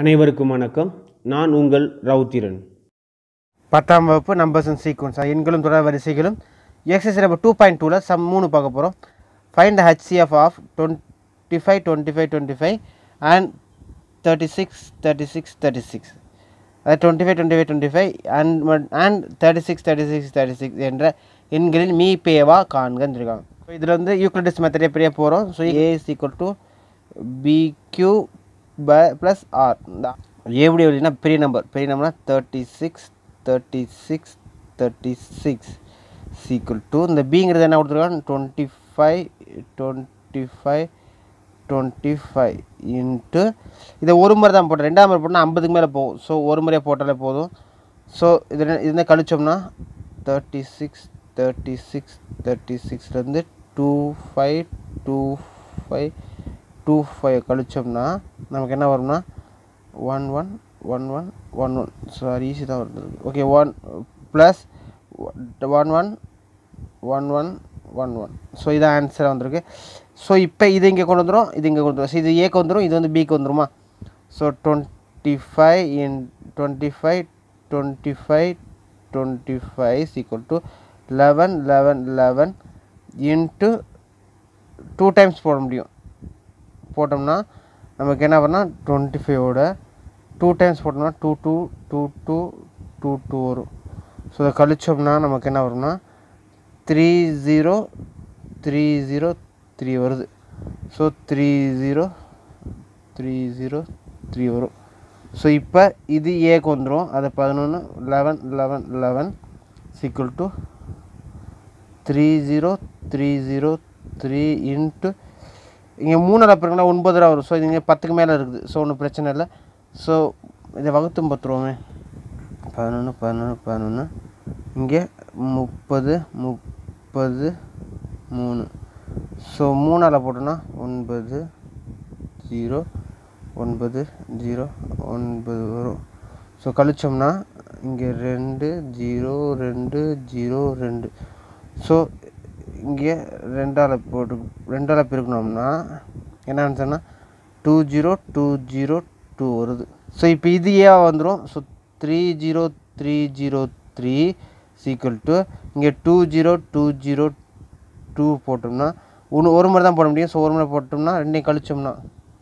அனைவருக்கும் வணக்கம் நான் உங்கள் ரவுத்திரன் பத்தாம் வகுப்பு நம்பர்ஸ் அண்ட் சீக்வன்ஸ் எண்களும் தொடர் வரிசைகளும் எக்ஸசைஸ் நம்பர் டூ பாயிண்ட் டூவில் சம் மூணு பார்க்க போகிறோம் find the HCF of twenty five twenty five twenty five and thirty six thirty six thirty six அது twenty five twenty five twenty five and and thirty six thirty six thirty six என்ற எண்களில் me பேவா காண்கன்னு இருக்காங்க so இதில் வந்து யூக்ளிடிஸ் method எப்படியே போகிறோம் so A is equal to b q ப plus R எப்படி எப்படின்னா பெரிய நம்பர் பெரிய நம்பர்னா thirty six thirty six thirty six equal to இந்த பிங்கிறது என்ன கொடுத்துருக்காங்க twenty five twenty five twenty five into இதை ஒரு முறை தான் போட்டேன் ரெண்டாம் முறை போட்டால் ஐம்பதுக்கு மேலே போகும் ஸோ ஒரு முறையாக போட்டாலே போதும் ஸோ இது இது கழிச்சோம்னா thirty six thirty six thirty சிக்ஸ்லேருந்து two five two five two five கழிச்சோம்னா நமக்கு என்ன வரும்னா one one one one one one sorry easy தான் வருது okay one plus one one one one one one so இதான் ஆன்சராக வந்திருக்கு ஸோ இப்போ இது இங்கே கொண்டு வந்துடும் இது இங்கே கொண்டு வந்துடும் ஸோ இது ஏக்கு வந்துடும் இது வந்து பிக்கு வந்துருமா so twenty five in twenty five twenty five twenty five equal to eleven eleven eleven into two times போட முடியும் போட்டோம்னா நமக்கு என்ன பண்ணால் டுவெண்ட்டி ஃபைவோட டூ டைம்ஸ் போட்டோம்னா two two two two two two வரும் ஸோ இதை கழிச்சோம்னா நமக்கு என்ன வரும்னா three zero three zero three வருது so three zero three zero three வரும் ஸோ இப்போ இது ஏக்கு வந்துடும் அது பதினொன்று eleven eleven eleven sequel to three zero three zero three into இங்கே மூணில் பிறகுனா ஒன்பது ரூபா வரும் ஸோ இது இங்கே பத்துக்கு மேலே இருக்குது ஸோ ஒன்றும் பிரச்சனை இல்லை ஸோ இதை வகுத்தும் பத்துருவோமே பதினொன்று பதினொன்று பதினொன்று இங்கே முப்பது முப்பது மூணு ஸோ மூணால் போட்டோன்னா ஒன்பது ஜீரோ ஒன்பது ஜீரோ ஒன்பது வரும் ஸோ கழிச்சோம்னா இங்கே ரெண்டு ஜீரோ ரெண்டு ஜீரோ ரெண்டு ஸோ இங்கே ரெண்டால் போட்டு ரெண்டால் பெருக்கணும்னா என்ன ஆன்சர்னா two zero two zero two வருது ஸோ இப்போ இது ஏ வந்துடும் so three zero three zero three equal to இங்கே two zero two zero two போட்டோம்னா ஒன்று ஒரு முறை தான் போட முடியும் ஸோ ஒரு முறை போட்டோம்னா ரெண்டையும் கழிச்சோம்னா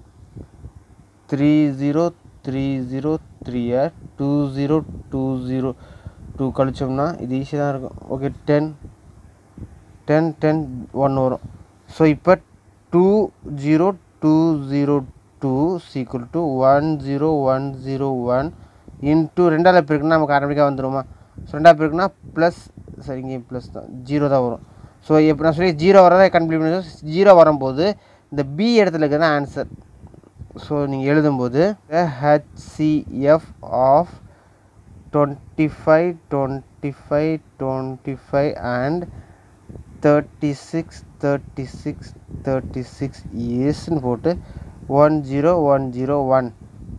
த்ரீ ஜீரோ த்ரீ ஜீரோ த்ரீயை two zero two zero two கழிச்சோம்னா இது ஈஸியாக தான் இருக்கும் okay ten ten ten one வரும் ஸோ இப்போ two zero two zero two equal to one zero one zero one into ரெண்டாவது பெருக்குன்னா நமக்கு ஆட்டோமேட்டிக்காக வந்துடுமா ஸோ ரெண்டாவது பெருக்குன்னா ப்ளஸ் சரி இங்கே ப்ளஸ் தான் ஜீரோ தான் வரும் ஸோ இப்போ நான் சொல்லி ஜீரோ வரதை கம்ப்ளீட் பண்ணி ஜீரோ வரும்போது இந்த பி இடத்துல இருக்கிறது ஆன்சர் ஸோ நீங்கள் எழுதும்போது HCF of twenty five twenty five twenty five and thirty six thirty six thirty six இயர்ஸ்னு போட்டு one zero one zero one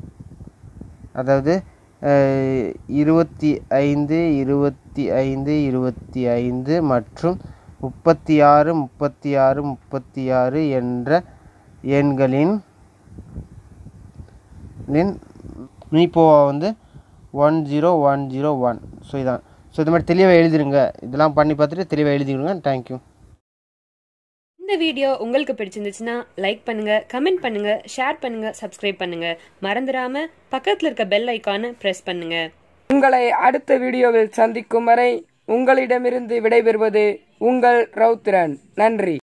அதாவது இருபத்தி ஐந்து இருபத்தி ஐந்து இருபத்தி ஐந்து மற்றும் முப்பத்தி ஆறு முப்பத்தி ஆறு முப்பத்தி ஆறு என்ற எண்களின் மீப்போவா வந்து one zero one zero one so இதான் ஸோ இது மாதிரி தெளிவாக எழுதிருங்க இதெல்லாம் பண்ணி பார்த்துட்டு தெளிவாக எழுதிடுங்க தேங்க்யூ இந்த வீடியோ உங்களுக்கு பிடிச்சிருந்துச்சுன்னா லைக் பண்ணுங்க கமெண்ட் பண்ணுங்க ஷேர் பண்ணுங்க சப்ஸ்கிரைப் பண்ணுங்க மறந்துடாம பக்கத்துல இருக்க பெல் ஐக்கானை பிரஸ் பண்ணுங்க உங்களை அடுத்த வீடியோவில் சந்திக்கும் வரை உங்களிடமிருந்து விடைபெறுவது உங்கள் ரவுத்திரன் நன்றி